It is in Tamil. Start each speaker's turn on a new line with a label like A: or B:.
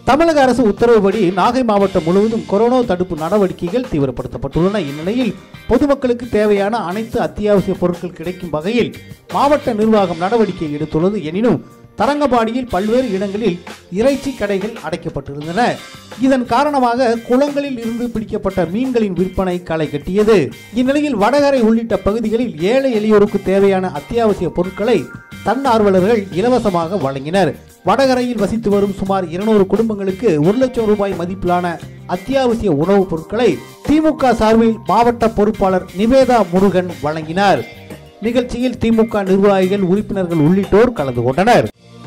A: தமிழக அரசு உத்தரவுப்படி நாகை மாவட்டம் முழுவதும் கொரோனா தடுப்பு நடவடிக்கைகள் தீவிரப்படுத்தப்பட்டுள்ளன இந்நிலையில் பொதுமக்களுக்கு தேவையான அனைத்து அத்தியாவசிய பொருட்கள் கிடைக்கும் வகையில் மாவட்ட நிர்வாகம் நடவடிக்கை எடுத்துள்ளது எனினும் தரங்கம்பாடியில் பல்வேறு இடங்களில் இறைச்சி கடைகள் அடைக்கப்பட்டிருந்தன இதன் காரணமாக குளங்களில் இருந்து பிடிக்கப்பட்ட மீன்களின் விற்பனை களை கட்டியது இந்நிலையில் வடகரை உள்ளிட்ட பகுதிகளில் ஏழை எளியோருக்கு தேவையான அத்தியாவசிய பொருட்களை தன்னார்வலர்கள் இலவசமாக வழங்கினர் வடகரையில் வசித்து வரும் சுமார் இருநூறு குடும்பங்களுக்கு ஒரு லட்சம் ரூபாய் மதிப்பிலான அத்தியாவசிய உணவுப் பொருட்களை திமுக சார்பில் மாவட்ட பொறுப்பாளர் நிவேதா முருகன் வழங்கினார் நிகழ்ச்சியில் திமுக நிர்வாகிகள் உறுப்பினர்கள் உள்ளிட்டோர் கலந்து கொண்டனர்